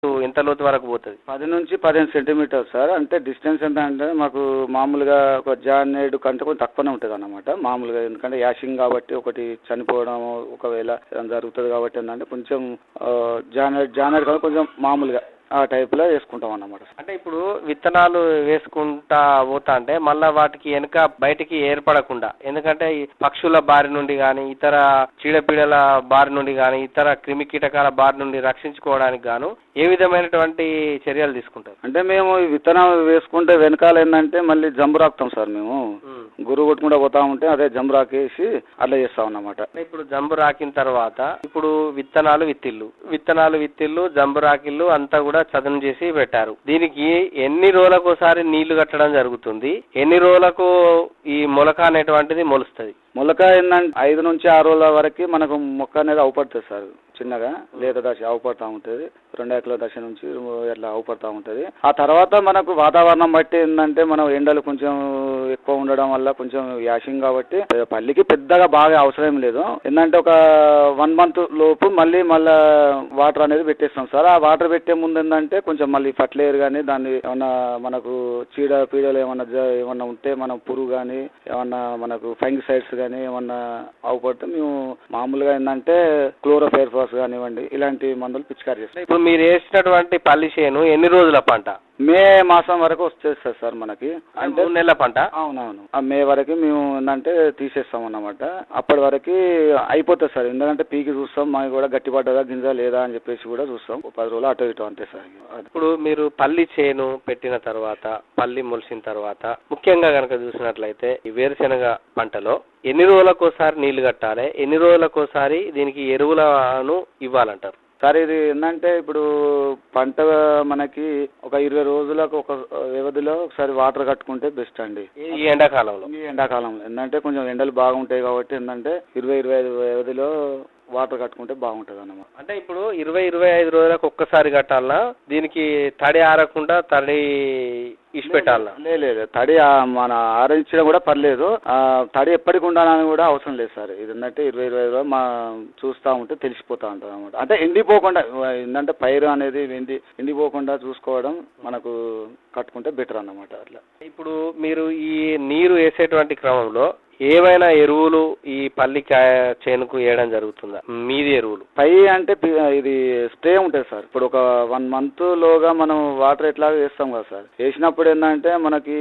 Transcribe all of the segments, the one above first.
ఎంత లోతు వరకు పోతుంది పది నుంచి పదిహేను సెంటీమీటర్ సార్ అంటే డిస్టెన్స్ ఎంత అంటే మాకు మామూలుగా ఒక జానేడు కంటే కొంచెం తక్కువనే ఉంటుంది అన్నమాట మామూలుగా ఎందుకంటే యాషింగ్ కాబట్టి ఒకటి చనిపోవడం ఒకవేళ ఏదైనా జరుగుతుంది కాబట్టి ఏంటంటే కొంచెం ఆ, జానేడు జానేడు కంటే కొంచెం మామూలుగా ఆ టైప్లో వేసుకుంటాం అన్నమాట అంటే ఇప్పుడు విత్తనాలు వేసుకుంటా పోతా అంటే మళ్ళా వాటికి వెనుక బయటికి ఏర్పడకుండా ఎందుకంటే ఈ పక్షుల బారి నుండి కానీ ఇతర చీడపీడల బారి నుండి కానీ ఇతర క్రిమి కీటకాల బారి నుండి రక్షించుకోవడానికి గాను ఏ విధమైనటువంటి చర్యలు తీసుకుంటారు అంటే మేము ఈ విత్తనాలు వేసుకుంటే వెనకాల ఏంటంటే మళ్ళీ జంబు రాకుతాం సార్ మేము గురువు కొట్టుకుంటూ పోతా ఉంటే అదే జంబు రాకేసి అట్లా చేస్తాం అన్నమాట అంటే ఇప్పుడు జంబు రాకిన తర్వాత ఇప్పుడు విత్తనాలు విత్తిళ్ళు విత్తనాలు విత్తిళ్ళు జంబు రాకిళ్ళు అంతా కూడా చదును చేసి పెట్టారు దీనికి ఎన్ని రోజులకు ఒకసారి నీళ్లు కట్టడం జరుగుతుంది ఎన్ని రోజులకు ఈ మొలక అనేటువంటిది మొలుస్తుంది మొలక ఏంటంటే ఐదు నుంచి ఆరు రోజుల వరకు మనకు మొక్క అనేది అవపడుతుంది సార్ చిన్నగా లేత దశ అవపడతా ఉంటుంది రెండు ఎకల దశ నుంచి ఇట్లా అవపడతా ఉంటుంది ఆ తర్వాత మనకు వాతావరణం బట్టి ఏంటంటే మనం ఎండలు కొంచెం ఎక్కువ ఉండడం వల్ల కొంచెం యాషింగ్ కాబట్టి పల్లికి పెద్దగా బాగా అవసరం లేదు ఏంటంటే ఒక వన్ మంత్ లోపు మళ్ళీ మళ్ళా వాటర్ అనేది పెట్టేస్తాం సార్ ఆ వాటర్ పెట్టే ముందు ఏంటంటే కొంచెం మళ్ళీ ఫర్టిలైజర్ కానీ దాన్ని ఏమన్నా మనకు చీడ పీడలు ఏమన్నా జ- ఏమన్నా ఉంటే మనం పురుగు కానీ ఏమన్నా మనకు ఫంగిసైడ్స్ కానీ ఏమన్నా అవపడితే మేము మామూలుగా ఏంటంటే క్లోరోఫైర్ఫాస్ కానివ్వండి ఇలాంటి మందులు పిచికారి చేస్తాం ఇప్పుడు మీరు వేసినటువంటి పల్లి చేను ఎన్ని రోజుల పంట మే మాసం వరకు వచ్చేస్తుంది సార్ మనకి అంటే మూడు నెలల పంట అవునవును ఆ మే వరకు మేము ఏంటంటే తీసేస్తాం అన్నమాట అప్పటి వరకు అయిపోతుంది సార్ ఎందుకంటే పీకి చూస్తాం మాకు కూడా గట్టిపడ్డదా గింజ లేదా అని చెప్పేసి కూడా చూస్తాం ఒక పది రోజులు అటు ఇటు అంతే సార్ అది. ఇప్పుడు మీరు పల్లి చేను పెట్టిన తర్వాత పల్లి మొలిసిన తర్వాత ముఖ్యంగా కనుక చూసినట్లయితే ఈ వేరుశెనగ పంటలో ఎన్ని రోజులకోసారి నీళ్లు కట్టాలి ఎన్ని రోజులకోసారి దీనికి ఎరువులను ఇవ్వాలంటారు సార్ ఇది ఏంటంటే ఇప్పుడు పంట మనకి ఒక ఇరవై రోజులకు ఒక వ్యవధిలో ఒకసారి వాటర్ కట్టుకుంటే బెస్ట్ అండి ఈ- ఈ ఎండాకాలంలో ఈ ఎండాకాలంలో ఏంటంటే కొంచెం ఎండలు బాగుంటాయి కాబట్టి ఏంటంటే ఇరవై ఇరవై ఐదు వ్యవధిలో వాటర్ కట్టుకుంటే బాగుంటుంది అన్నమాట అంటే ఇప్పుడు ఇరవై ఇరవై ఐదు రోజులకు ఒక్కసారి కట్టాలనా దీనికి తడి ఆరకుండా తడి ఇచ్చిపెట్టాలనా లే- లేదు తడి ఆ మన ఆరించడం కూడా పర్లేదు ఆ తడి ఎప్పటికి ఉండాలని కూడా అవసరం లేదు సార్ ఇది ఏంటంటే ఇరవై ఇరవై ఐదు మా చూస్తూ ఉంటే తెలిసిపోతా ఉంటుంది అనమాట అంటే ఎండిపోకుండా ఏంటంటే పైరు అనేది ఎండి ఎండిపోకుండా చూసుకోవడం మనకు కట్టుకుంటే బెటర్ అన్నమాట అట్లా ఇప్పుడు మీరు ఈ నీరు వేసేటువంటి క్రమంలో ఏవైనా ఎరువులు ఈ పల్లికాయ చేనుకు వేయడం జరుగుతుందా మీది ఎరువులు పై అంటే పి- ఇది స్ప్రే ఉంటుంది సార్ ఇప్పుడు ఒక వన్ మంత్ లోగా మనం వాటర్ ఎట్లా వేస్తాం కదా సార్ వేసినప్పుడు ఏంటంటే మనకి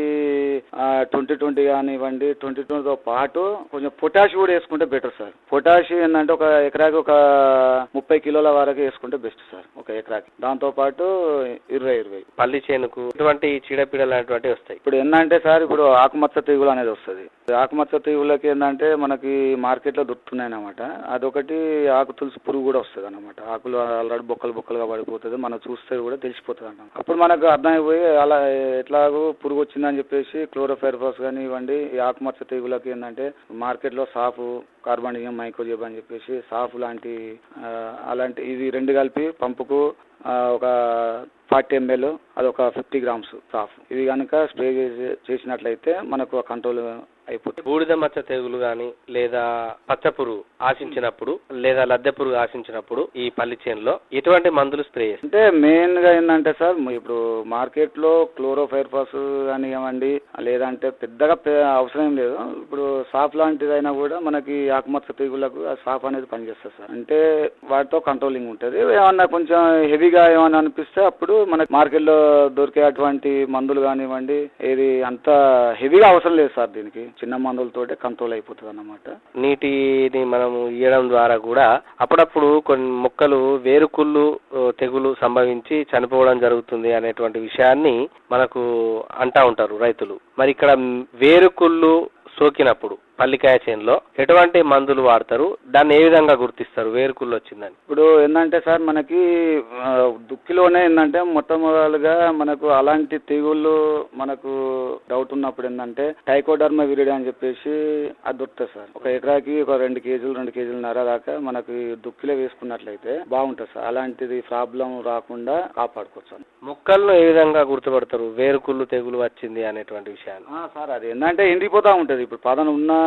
ట్వంటీ ట్వంటీ కానివ్వండి ట్వంటీ ట్వంటీతో పాటు కొంచెం పొటాష్ కూడా వేసుకుంటే బెటర్ సార్ పొటాష్ ఏంటంటే ఒక ఎకరాకి ఒక ముప్పై కిలోల వరకు వేసుకుంటే బెస్ట్ సార్ ఒక ఎకరాకి దాంతో పాటు ఇరవై ఇరవై పల్లి చేనుకు ఇటువంటి చీడపీడలు అనేటువంటివి వస్తాయి ఇప్పుడు ఏంటంటే సార్ ఇప్పుడు ఆకుమచ్చ తెగులు అనేది వస్తుంది ఆకుమచ్చ తెగులకి ఏంటంటే మనకి మార్కెట్లో దొరుకుతున్నాయి అన్నమాట అదొకటి ఆకు తులసి పురుగు కూడా వస్తుంది అనమాట ఆకులు ఆల్రెడీ బొక్కలు బొక్కలుగా పడిపోతుంది మనం చూస్తే కూడా తెలిసిపోతుంది అన్నమాట అప్పుడు మనకు అర్థమైపోయి అలా ఎట్లాగో పురుగు వచ్చిందని చెప్పేసి క్లోరోఫైర్ఫాస్ కానీ ఇవ్వండి ఈ ఆకుమచ్చ తెగులకి ఏంటంటే మార్కెట్లో సాఫ్ కార్బనియం మైక్రోజెబ్ అని చెప్పేసి సాఫ్ లాంటి ఆ, అలాంటి ఇవి రెండు కలిపి పంపుకు ఆ, ఒక ఫార్టీ ఎంఎల్ అదొక ఫిఫ్టీ గ్రామ్స్ సాఫ్ ఇవి కనుక స్ప్రే చేసి చేసినట్లయితే మనకు కంట్రోల్ అయిపోతుంది బూడిద మచ్చ తెగులు గాని లేదా పచ్చ పురుగు ఆశించినప్పుడు లేదా లద్దె పురుగు ఆశించినప్పుడు ఈ పల్లి చేనులో ఎటువంటి మందులు స్ప్రే చేస్తారు అంటే మెయిన్ గా ఏంటంటే సార్ ఇప్పుడు మార్కెట్ లో క్లోరోఫైర్ఫాస్ కానివ్వండి లేదంటే పెద్దగా పె- అవసరం ఏం లేదు ఇప్పుడు సాఫ్ లాంటిదైనా కూడా మనకి ఆకుమచ్చ తెగులకు ఆ సాఫ్ అనేది పనిచేస్తుంది సార్ అంటే వాటితో కంట్రోలింగ్ ఉంటుంది ఏమన్నా కొంచెం హెవీగా ఏమన్నా అనిపిస్తే అప్పుడు మనకి మార్కెట్ లో దొరికే అటువంటి మందులు కానివ్వండి ఏది అంత హెవీగా అవసరం లేదు సార్ దీనికి చిన్న మందులతోటే కంట్రోల్ అయిపోతుంది అన్నమాట నీటిని మనము ఇయ్యడం ద్వారా కూడా అప్పుడప్పుడు కొన్ని మొక్కలు వేరుకుళ్ళు ఓ, తెగులు సంభవించి చనిపోవడం జరుగుతుంది అనేటువంటి విషయాన్ని మనకు అంటా ఉంటారు రైతులు మరి ఇక్కడ వేరుకుళ్ళు సోకినప్పుడు పల్లికాయ చేనులో ఎటువంటి మందులు వాడతారు దాన్ని ఏ విధంగా గుర్తిస్తారు వేరుకుళ్ళు వచ్చిందని ఇప్పుడు ఏంటంటే సార్ మనకి ఆ, దుక్కిలోనే ఏంటంటే మొట్టమొదలుగా మనకు అలాంటి తెగుళ్ళు మనకు డౌట్ ఉన్నప్పుడు ఏంటంటే టైకోడర్మా విరిడి అని చెప్పేసి అది దొరుకుతుంది సార్ ఒక ఎకరాకి ఒక రెండు కేజీలు రెండు కేజీలన్నర దాకా మనకి దుక్కిలో వేసుకున్నట్లయితే బాగుంటుంది సార్ అలాంటిది ప్రాబ్లం రాకుండా కాపాడుకోవచ్చు మొక్కలను ఏ విధంగా గుర్తుపడతారు వేరుకుళ్ళు తెగులు వచ్చింది అనేటువంటి విషయాన్ని ఆ, సార్ అది ఏంటంటే ఎండిపోతా ఉంటుంది ఇప్పుడు పదన ఉన్న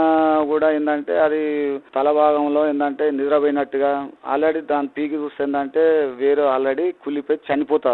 కూడా ఏంటంటే అది తల భాగంలో ఏంటంటే నిద్రపోయినట్టుగా ఆల్రెడీ దాని పీకి చూస్తే ఏంటంటే వేరే ఆల్రెడీ కుళ్ళిపోయి చనిపోతారు